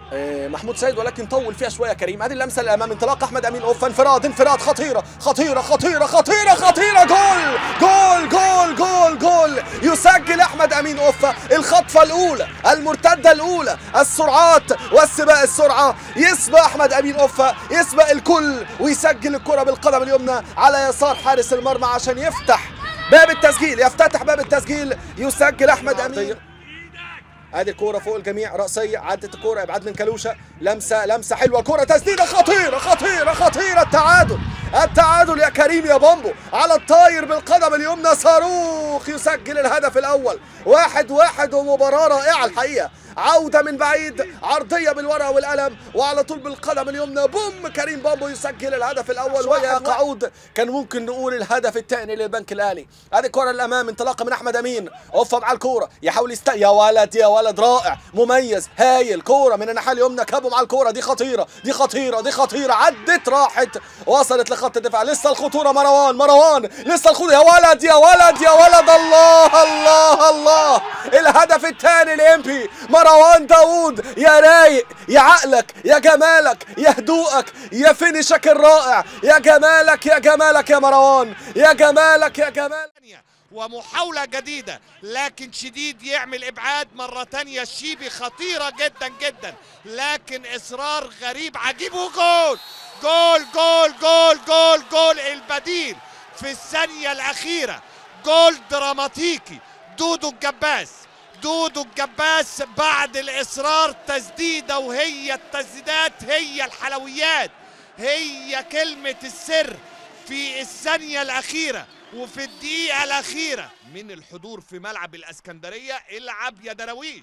آه، محمود سيد ولكن طول فيها شويه كريم ادي اللمسه للامام انطلاق احمد امين اوفا انفراد انفراد خطيره خطيره خطيره خطيره خطيره جول جول جول جول جول يسجل احمد امين اوفا الخطفه الاولى المرتده الاولى السرعات والسباق السرعه يسبق احمد امين اوفا يسبق الكل ويسجل الكره بالقدم اليمنى على يسار حارس المرمى عشان يفتح باب التسجيل يفتتح باب التسجيل يسجل احمد امين ادي الكوره فوق الجميع راسيه عدت الكوره ابعاد من كلوشه لمسه لمسه حلوه كوره تسديده خطيره خطيره خطيره التعادل التعادل يا كريم يا بامبو على الطاير بالقدم اليمنى صاروخ يسجل الهدف الاول واحد واحد ومباراه رائعه الحقيقه عودة من بعيد عرضية بالورقة والقلم وعلى طول بالقدم اليمنى بوم كريم بامبو يسجل الهدف الأول ويا قعود كان ممكن نقول الهدف الثاني للبنك الأهلي هذه الكرة الأمام انطلاقة من أحمد أمين أوفى مع الكورة يحاول يست يا ولد يا ولد رائع مميز هايل كورة من الناحية اليمنى كابو مع الكورة دي خطيرة دي خطيرة دي خطيرة عدت راحت وصلت لخط الدفاع لسه الخطورة مروان مروان لسه الخطورة يا ولد يا ولد يا ولد الله الله الله الهدف الثاني لإمبي مروان داوود يا رايق يا عقلك يا جمالك يا هدوءك يا فينشك الرائع يا جمالك يا جمالك يا مروان يا جمالك يا جمالك تانية ومحاولة جديدة لكن شديد يعمل إبعاد مرة تانية الشيبي خطيرة جدا جدا لكن إصرار غريب عجيب وجول جول جول جول جول جول البديل في الثانية الأخيرة جول دراماتيكي دودو الجباس دودو الجباس بعد الإصرار تسديدة وهي التسديدات هي الحلويات هي كلمة السر في الثانية الأخيرة وفي الدقيقة الأخيرة من الحضور في ملعب الأسكندرية العب يا دراويش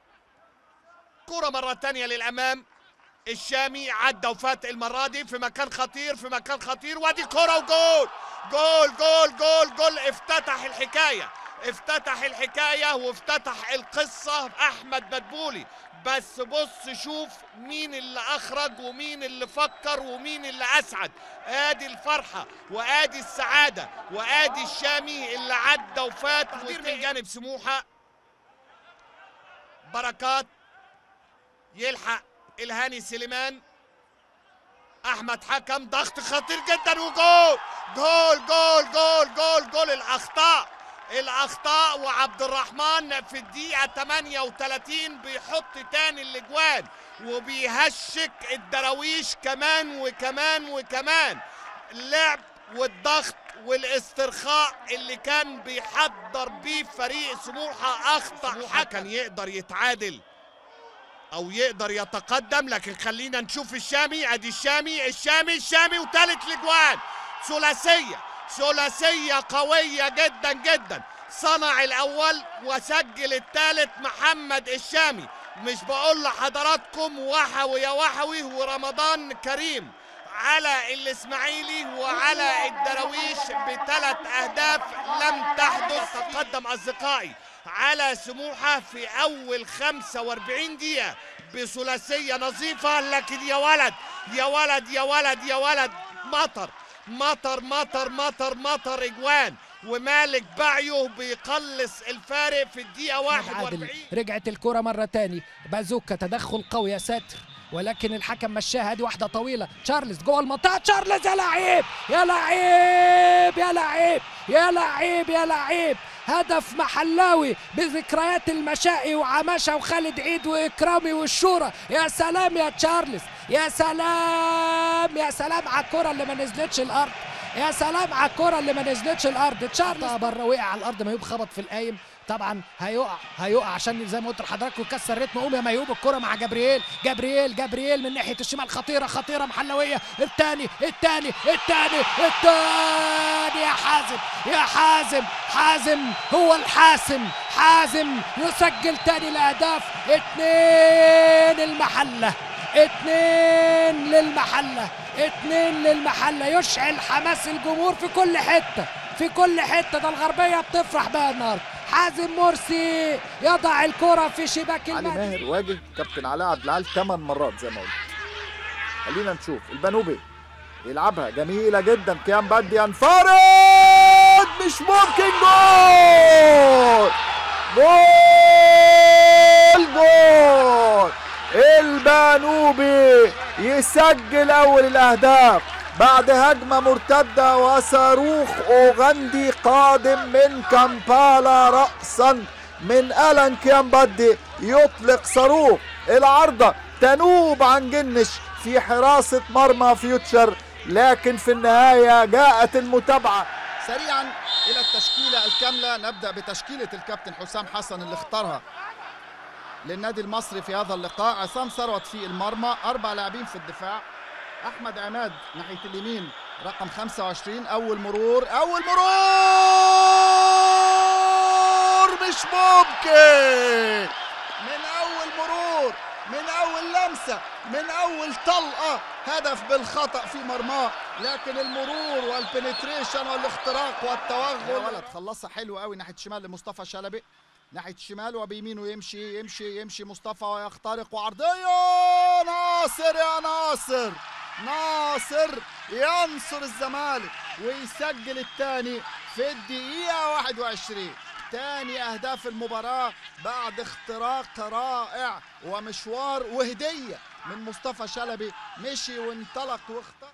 كرة مرة تانية للأمام الشامي عدى وفات المرة دي في مكان خطير في مكان خطير وادي كرة وجول جول جول جول جول افتتح الحكاية افتتح الحكاية وافتتح القصة أحمد مدبولي بس بص شوف مين اللي أخرج ومين اللي فكر ومين اللي أسعد آدي الفرحة وآدي السعادة وآدي الشامي اللي عدى وفات من جانب سموحة بركات يلحق الهاني سليمان احمد حكم ضغط خطير جدا وجول جول جول جول جول جول الاخطاء الاخطاء وعبد الرحمن في الدقيقه 38 بيحط تاني الاجوان وبيهشك الدراويش كمان وكمان وكمان اللعب والضغط والاسترخاء اللي كان بيحضر بيه فريق سموحه اخطا حكم يقدر يتعادل او يقدر يتقدم لكن خلينا نشوف الشامي ادي الشامي الشامي الشامي وثالث الاجوان ثلاثيه ثلاثيه قويه جدا جدا صنع الاول وسجل الثالث محمد الشامي مش بقول لحضراتكم وحوي يا وحوي ورمضان كريم على الاسماعيلي وعلى الدراويش بثلاث اهداف لم تحدث تقدم اصدقائي على سموحه في اول 45 دقيقه بثلاثيه نظيفه لكن يا ولد يا ولد يا ولد يا ولد مطر مطر مطر مطر مطر اجوان ومالك باعيو بيقلص الفارق في الدقيقه 41 عادل رجعت الكرة مرة تاني بازوكا تدخل قوي يا ساتر ولكن الحكم مشاها دي واحدة طويلة تشارلز جوه المنطقة تشارلز يا لعيب يا لعيب يا لعيب يا لعيب يا لعيب هدف محلاوي بذكريات المشائي وعماشة وخالد عيد وإكرامي والشورى يا سلام يا تشارلز يا سلام يا سلام على الكرة اللي ما نزلتش الأرض يا سلام على الكرة اللي ما نزلتش الأرض تشارلز بره وقع على الأرض ميوب خبط في القايم طبعا هيقع هيقع عشان زي ما قلت لحضراتكم كسر رتم قوم يا ميوب الكرة مع جبريل جبريل جبريل من ناحية الشمال خطيرة خطيرة محلوية الثاني الثاني الثاني الثاني يا حازم يا حازم حازم هو الحاسم حازم يسجل تاني الأهداف اتنين المحلة اتنين للمحلة اتنين للمحلة يشعل حماس الجمهور في كل حتة في كل حتة ده الغربية بتفرح بقى النهارده حازم مرسي يضع الكرة في شباك علي المال ماهر واجه كابتن علاء عبد العال ثمان مرات زي ما قلت خلينا نشوف البنوبي يلعبها جميلة جدا كيان بدي ينفرد مش ممكن جول جول جول البانوبي يسجل اول الاهداف بعد هجمه مرتده وصاروخ اوغندي قادم من كامبالا راسا من الان كيامبادي يطلق صاروخ العارضه تنوب عن جنش في حراسه مرمى فيوتشر لكن في النهايه جاءت المتابعه سريعا الى التشكيله الكامله نبدا بتشكيله الكابتن حسام حسن اللي اختارها للنادي المصري في هذا اللقاء عصام ثروت في المرمى اربع لاعبين في الدفاع احمد عماد ناحيه اليمين رقم 25 اول مرور اول مرور مش ممكن من اول مرور من اول لمسه من اول طلقه هدف بالخطا في مرماه لكن المرور والبنتريشن والاختراق والتوغل يا ولد خلصها حلو قوي ناحيه الشمال لمصطفى شلبي ناحيه الشمال وبيمينه يمشي يمشي يمشي مصطفى ويخترق وعرضيه ناصر يا ناصر ناصر ينصر الزمالك ويسجل الثاني في الدقيقه 21 تاني اهداف المباراه بعد اختراق رائع ومشوار وهديه من مصطفى شلبي مشي وانطلق واخترق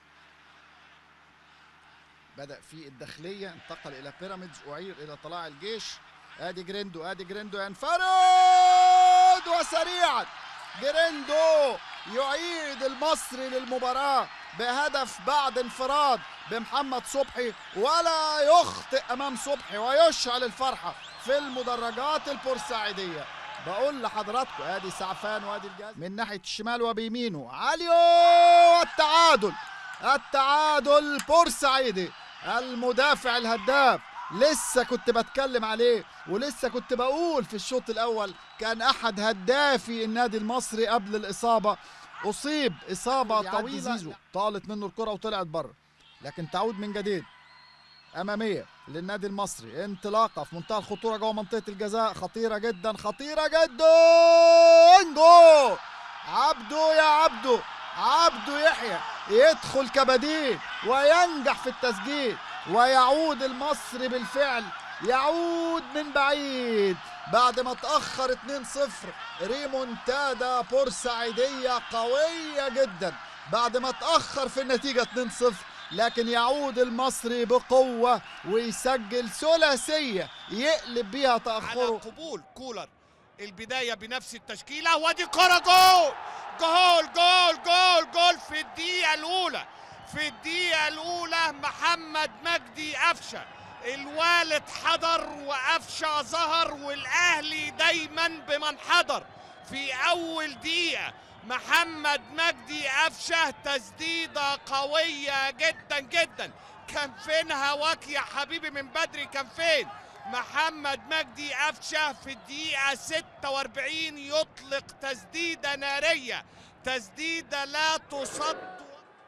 بدأ في الداخلية انتقل إلى بيراميدز أعير إلى طلاع الجيش ادي جريندو ادي جريندو ينفرد وسريعا جريندو يعيد المصري للمباراة بهدف بعد انفراد بمحمد صبحي ولا يخطئ امام صبحي ويشعل الفرحة في المدرجات البورسعيدية بقول لحضراتكم ادي سعفان وادي الجاز من ناحية الشمال وبيمينه عليو التعادل التعادل بورسعيدي المدافع الهداف لسه كنت بتكلم عليه ولسه كنت بقول في الشوط الاول كان احد هدافي النادي المصري قبل الاصابه اصيب اصابه طويله زيزو طالت منه الكره وطلعت بره لكن تعود من جديد اماميه للنادي المصري انطلاقه في منتهى الخطوره جوه منطقه الجزاء خطيره جدا خطيره جدا جول عبده يا عبده عبده يحيى يدخل كبديل وينجح في التسجيل ويعود المصري بالفعل يعود من بعيد بعد ما تأخر 2-0 ريمونتادا بورسعيدية قوية جدا بعد ما تأخر في النتيجة 2-0 لكن يعود المصري بقوة ويسجل ثلاثية يقلب بيها على تأخره قبول كولر البدايه بنفس التشكيله وادي كره جول جول جول جول جول في الدقيقه الاولى في الدقيقه الاولى محمد مجدي قفشه الوالد حضر وقفشه ظهر والاهلي دايما بمن حضر في اول دقيقه محمد مجدي قفشه تسديده قويه جدا جدا كان فين هواك يا حبيبي من بدري كان فين محمد مجدي قفشه في الدقيقة 46 يطلق تسديدة نارية تسديدة لا تصد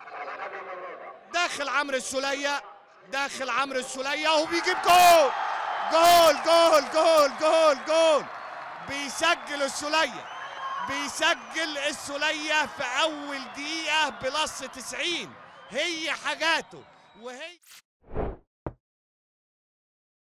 داخل عمرو السولية داخل عمرو السولية وبيجيب جول جول جول جول جول جول بيسجل السولية بيسجل السولية في أول دقيقة بلس 90 هي حاجاته وهي